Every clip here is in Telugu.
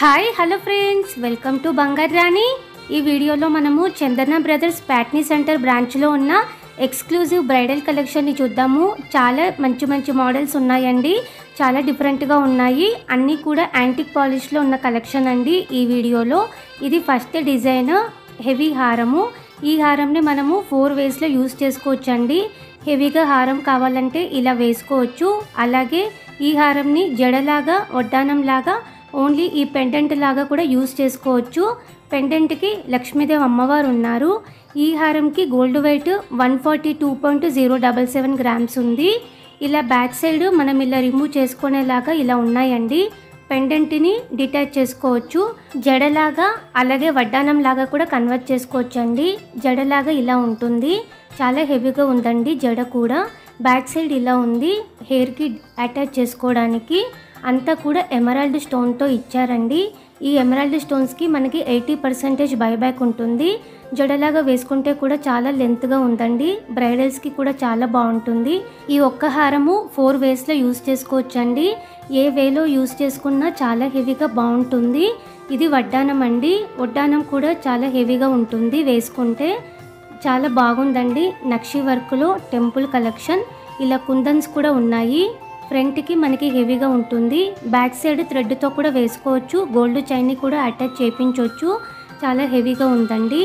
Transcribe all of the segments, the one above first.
hi hello friends welcome to Bangaru Rani ఈ వీడియోలో మనము చందన బ్రదర్స్ ప్యాట్నీ సెంటర్ బ్రాంచ్లో ఉన్న ఎక్స్క్లూజివ్ బ్రైడల్ కలెక్షన్ని చూద్దాము చాలా మంచి మంచి మోడల్స్ ఉన్నాయండి చాలా డిఫరెంట్గా ఉన్నాయి అన్నీ కూడా యాంటిక్ పాలిష్లో ఉన్న కలెక్షన్ అండి ఈ వీడియోలో ఇది ఫస్ట్ డిజైన్ హెవీ హారము ఈ హారంని మనము ఫోర్ వేస్లో యూస్ చేసుకోవచ్చండి హెవీగా హారం కావాలంటే ఇలా వేసుకోవచ్చు అలాగే ఈ హారంని జడలాగా వడ్డానంలాగా ఓన్లీ ఈ పెండెంట్ లాగా కూడా యూస్ చేసుకోవచ్చు పెండెంట్కి లక్ష్మీదేవి అమ్మవారు ఉన్నారు ఈ హారంకి gold weight one forty two point zero double seven grams ఉంది ఇలా బ్యాక్ సైడ్ మనం ఇలా రిమూవ్ చేసుకునేలాగా ఇలా ఉన్నాయండి పెండెంట్ని డిటాచ్ చేసుకోవచ్చు జడలాగా అలాగే వడ్డానం లాగా కూడా కన్వర్ట్ చేసుకోవచ్చు అండి జడలాగా ఇలా ఉంటుంది చాలా హెవీగా ఉందండి జడ కూడా బ్యాక్ సైడ్ ఇలా ఉంది హెయిర్కి అటాచ్ చేసుకోవడానికి అంతా కూడా ఎమరాల్డ్ స్టోన్తో ఇచ్చారండి ఈ ఎమరాల్డ్ స్టోన్స్కి మనకి ఎయిటీ పర్సెంటేజ్ బైబ్యాక్ ఉంటుంది జడలాగా వేసుకుంటే కూడా చాలా లెంత్గా ఉందండి బ్రైడల్స్కి కూడా చాలా బాగుంటుంది ఈ ఒక్క హారము ఫోర్ వేస్లో యూస్ చేసుకోవచ్చండి ఏ వేలో యూస్ చేసుకున్నా చాలా హెవీగా బాగుంటుంది ఇది వడ్డానం అండి వడ్డానం కూడా చాలా హెవీగా ఉంటుంది వేసుకుంటే చాలా బాగుందండి నక్షి వర్క్లో టెంపుల్ కలెక్షన్ ఇలా కుందన్స్ కూడా ఉన్నాయి ఫ్రంట్కి మనకి హెవీగా ఉంటుంది బ్యాక్ సైడ్ థ్రెడ్తో కూడా వేసుకోవచ్చు గోల్డ్ చైన్ని కూడా అటాచ్ చేయించవచ్చు చాలా హెవీగా ఉందండి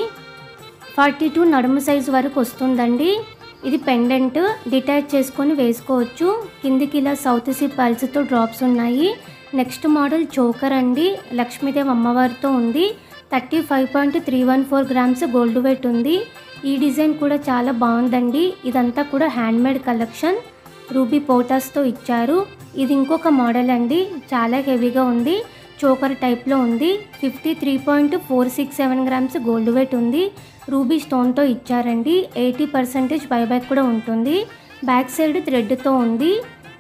ఫార్టీ టూ నడుము సైజు వరకు వస్తుందండి ఇది పెండెంట్ డిటాచ్ చేసుకొని వేసుకోవచ్చు కిందికి ఇలా సౌత్ సీ పల్స్తో డ్రాప్స్ ఉన్నాయి నెక్స్ట్ మోడల్ చోకర్ అండి లక్ష్మీదేవి అమ్మవారితో ఉంది thirty five point three one four grams gold weight ఉంది ఈ డిజైన్ కూడా చాలా బాగుందండి ఇదంతా కూడా హ్యాండ్మేడ్ కలెక్షన్ రూబీ పోటాస్తో ఇచ్చారు ఇది ఇంకొక మోడల్ అండి చాలా హెవీగా ఉంది చోకర్ టైప్లో ఉంది fifty three point four six seven grams gold weight ఉంది రూబీ స్టోన్తో ఇచ్చారండి ఎయిటీ పర్సెంటేజ్ బైబ్యాక్ కూడా ఉంటుంది బ్యాక్ సైడ్ థ్రెడ్తో ఉంది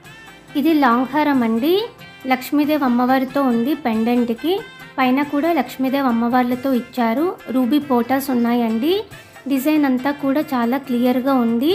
ఇది లాంగ్ హారం అండి లక్ష్మీదేవి అమ్మవారితో ఉంది పెండెంట్కి పైన కూడా లక్ష్మీదేవి అమ్మవార్లతో ఇచ్చారు రూబీ పోటాస్ ఉన్నాయండి డిజైన్ అంతా కూడా చాలా క్లియర్గా ఉంది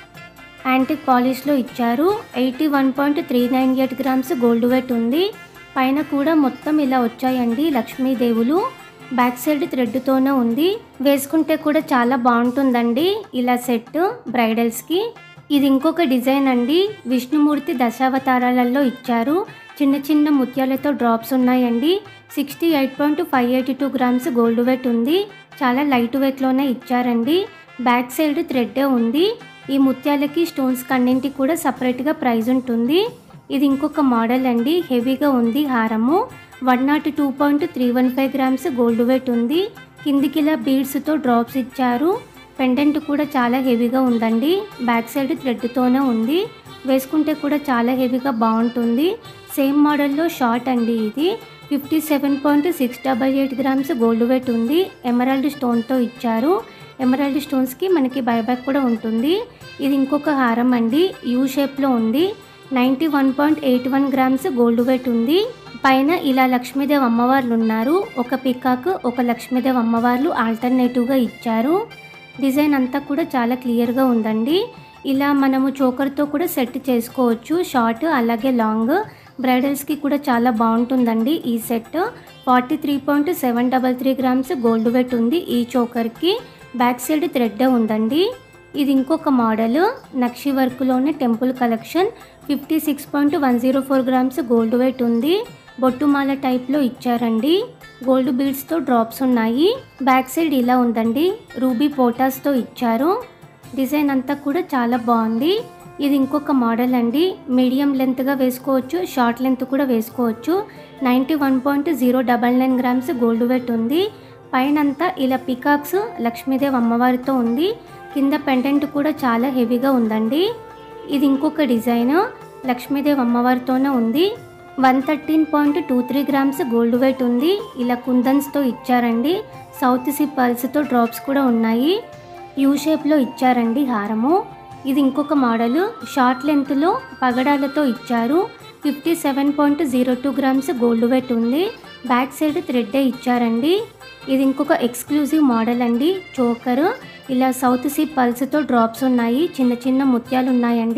యాంటిక్ పాలిష్లో ఇచ్చారు eighty one point three nine eight grams gold weight ఉంది పైన కూడా మొత్తం ఇలా వచ్చాయండి లక్ష్మీదేవులు బ్యాక్ సైడ్ థ్రెడ్తోనే ఉంది వేసుకుంటే కూడా చాలా బాగుంటుందండి ఇలా సెట్ బ్రైడల్స్కి ఇది ఇంకొక డిజైన్ అండి విష్ణుమూర్తి దశావతారాలలో ఇచ్చారు చిన్న చిన్న ముత్యాలతో డ్రాప్స్ ఉన్నాయండి sixty eight point five eighty two grams gold weight ఉంది చాలా లైట్ వెయిట్లోనే ఇచ్చారండి బ్యాక్ సైడ్ థ్రెడ్డే ఉంది ఈ ముత్యాలకి స్టోన్స్ కన్నింటికి కూడా సపరేట్గా ప్రైజ్ ఉంటుంది ఇది ఇంకొక మోడల్ అండి హెవీగా ఉంది హారము one naught two point three one five grams gold weight ఉంది కిందికి ఇలా బీడ్స్తో డ్రాప్స్ ఇచ్చారు పెండెంట్ కూడా చాలా హెవీగా ఉందండి బ్యాక్ సైడ్ థ్రెడ్తోనే ఉంది వేసుకుంటే కూడా చాలా హెవీగా బాగుంటుంది సేమ్ మోడల్లో షార్ట్ అండి ఇది fifty seven point six double eight grams gold weight ఉంది ఎమరాల్డ్ స్టోన్తో ఇచ్చారు ఎమరాల్డ్ స్టోన్స్కి మనకి బైబ్యాక్ కూడా ఉంటుంది ఇది ఇంకొక హారం అండి యూ షేప్లో ఉంది ninety one point eight one grams gold weight ఉంది పైన ఇలా లక్ష్మీదేవి అమ్మవార్లు ఉన్నారు ఒక పికాక్ ఒక లక్ష్మీదేవి అమ్మవార్లు ఆల్టర్నేటివ్గా ఇచ్చారు డిజైన్ అంతా కూడా చాలా క్లియర్గా ఉందండి ఇలా మనము చోకర్తో కూడా సెట్ చేసుకోవచ్చు షార్ట్ అలాగే లాంగ్ బ్రైడల్స్కి కూడా చాలా బాగుంటుందండి ఈ set forty three point seven double three grams gold weight ఉంది ఈ చోకర్కి బ్యాక్ సైడ్ థ్రెడ్ ఉందండి ఇది ఇంకొక మోడల్ నక్షి వర్క్లోనే temple collection fifty six point one zero four grams gold weight ఉంది బొట్టుమాల టైప్లో ఇచ్చారండి గోల్డ్ బీడ్స్తో డ్రాప్స్ ఉన్నాయి బ్యాక్ సైడ్ ఇలా ఉందండి రూబీ పోటాస్తో ఇచ్చారు డిజైన్ అంతా కూడా చాలా బాగుంది ఇది ఇంకొక మోడల్ అండి మీడియం లెంత్గా వేసుకోవచ్చు షార్ట్ లెంత్ కూడా వేసుకోవచ్చు ninety one point zero double nine grams gold weight ఉంది పైనంతా ఇలా పికాక్స్ లక్ష్మీదేవి అమ్మవారితో ఉంది కింద పెండెంట్ కూడా చాలా హెవీగా ఉందండి ఇది ఇంకొక డిజైన్ లక్ష్మీదేవి అమ్మవారితోనే ఉంది one thirteen point two three grams gold weight ఉంది ఇలా కుందన్స్తో ఇచ్చారండి సౌత్ సీ పల్స్తో డ్రాప్స్ కూడా ఉన్నాయి యూ షేప్లో ఇచ్చారండి హారము ఇది ఇంకొక మోడల్ షార్ట్ లెంత్లో పగడాలతో ఇచ్చారు fifty seven point zero two grams gold weight ఉంది బ్యాక్ సైడ్ థ్రెడ్డే ఇచ్చారండి ఇది ఇంకొక ఎక్స్క్లూజివ్ మోడల్ అండి చోకర్ ఇలా సౌత్ సీ పల్స్తో డ్రాప్స్ ఉన్నాయి చిన్న చిన్న ముత్యాలు ఉన్నాయండి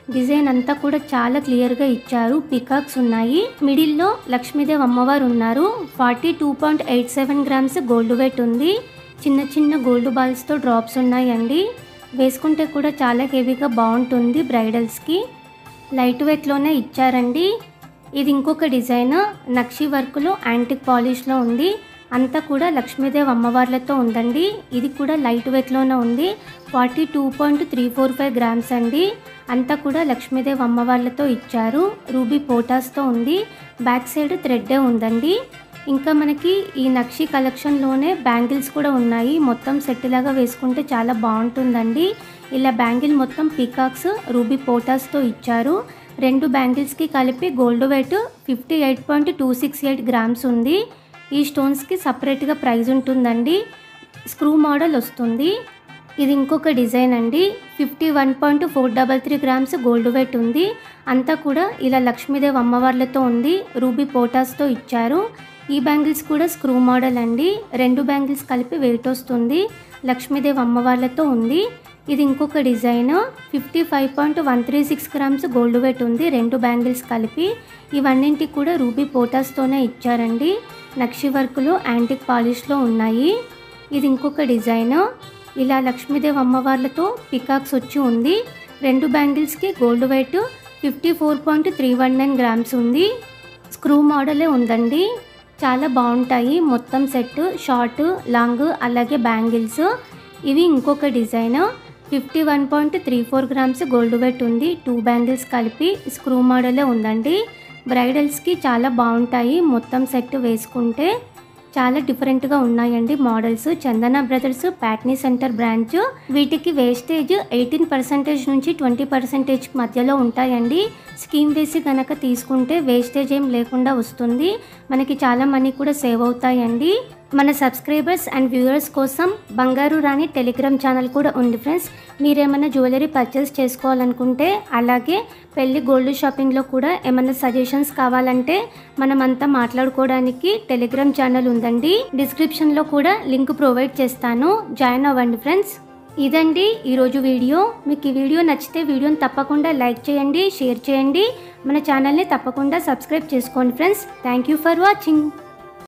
డిజైన్ అంతా కూడా చాలా క్లియర్గా ఇచ్చారు పికాక్స్ ఉన్నాయి మిడిల్లో లక్ష్మీదేవి అమ్మవారు ఉన్నారు forty two point eight seven grams gold weight ఉంది చిన్న చిన్న గోల్డ్ బాల్స్తో డ్రాప్స్ ఉన్నాయండి వేసుకుంటే కూడా చాలా హెవీగా బాగుంటుంది బ్రైడల్స్కి లైట్ వెయిట్లోనే ఇచ్చారండి ఇది ఇంకొక డిజైన్ నక్షి వర్క్లో యాంటిక్ పాలిష్లో ఉంది అంతా కూడా లక్ష్మీదేవి అమ్మవార్లతో ఉందండి ఇది కూడా లైట్ వెయిట్లోనే ఉంది forty two point three four five grams అండి అంతా కూడా లక్ష్మీదేవి అమ్మవార్లతో ఇచ్చారు రూబీ పోటాస్తో ఉంది బ్యాక్ సైడ్ థ్రెడ్డే ఉందండి ఇంకా మనకి ఈ నక్షి కలెక్షన్లోనే బ్యాంగిల్స్ కూడా ఉన్నాయి మొత్తం సెట్ లాగా వేసుకుంటే చాలా బాగుంటుందండి ఇలా బ్యాంగిల్ మొత్తం పీకాక్స్ రూబీ పోటాస్తో ఇచ్చారు రెండు బ్యాంగిల్స్కి కలిపి gold weight fifty eight point two six eight grams ఉంది ఈ స్టోన్స్కి సపరేట్గా ప్రైస్ ఉంటుందండి స్క్రూ మోడల్ వస్తుంది ఇది ఇంకొక డిజైన్ అండి fifty one point four double three grams gold weight ఉంది అంతా కూడా ఇలా లక్ష్మీదేవి అమ్మవార్లతో ఉంది రూబీ పోటాస్తో ఇచ్చారు ఈ బ్యాంగిల్స్ కూడా స్క్రూ మోడల్ అండి రెండు బ్యాంగిల్స్ కలిపి వెయిట్ వస్తుంది లక్ష్మీదేవి అమ్మవార్లతో ఉంది ఇది ఇంకొక design fifty five point one three six grams gold weight ఉంది రెండు బ్యాంగిల్స్ కలిపి ఇవన్నింటికి కూడా రూబీ పోటాస్తోనే ఇచ్చారండి నక్షి వర్క్లో యాంటిక్ పాలిష్లో ఉన్నాయి ఇది ఇంకొక డిజైన్ ఇలా లక్ష్మీదేవి అమ్మవార్లతో పికాక్స్ వచ్చి ఉంది రెండు బ్యాంగిల్స్కి gold weight fifty four point three one nine grams ఉంది స్క్రూ మోడలే ఉందండి చాలా బాగుంటాయి మొత్తం సెట్ షార్ట్ లాంగ్ అలాగే బ్యాంగిల్స్ ఇవి ఇంకొక design fifty one point three four grams gold weight ఉంది టూ బ్యాంగిల్స్ కలిపి స్క్రూ మోడలే ఉందండి బ్రైడల్స్కి చాలా బాగుంటాయి మొత్తం సెట్ వేసుకుంటే చాలా డిఫరెంట్గా ఉన్నాయండి models Chandana brothers Patny centre branch వీటికి వేస్టేజ్ ఎయిటీన్ పర్సెంటేజ్ నుంచి ట్వంటీ పర్సెంటేజ్ మధ్యలో ఉంటాయండి స్కీమ్ వేసి కనుక తీసుకుంటే వేస్టేజ్ ఏం లేకుండా వస్తుంది మనకి చాలా మనీ కూడా సేవ్ అవుతాయండి మన సబ్స్క్రైబర్స్ అండ్ వ్యూవర్స్ కోసం బంగారు రాణి టెలిగ్రామ్ ఛానల్ కూడా ఉంది ఫ్రెండ్స్ మీరేమైనా జ్యువెలరీ పర్చేస్ చేసుకోవాలనుకుంటే అలాగే పెళ్లి గోల్డ్ షాపింగ్లో కూడా ఏమైనా సజెషన్స్ కావాలంటే మనమంతా మాట్లాడుకోవడానికి టెలిగ్రామ్ ఛానల్ ఉందండి డిస్క్రిప్షన్లో కూడా లింక్ ప్రొవైడ్ చేస్తాను జాయిన్ అవ్వండి ఫ్రెండ్స్ ఇదండి ఈరోజు వీడియో మీకు ఈ వీడియో నచ్చితే వీడియోని తప్పకుండా లైక్ చేయండి షేర్ చేయండి మన ఛానల్ని తప్పకుండా సబ్స్క్రైబ్ చేసుకోండి friends thank you for watching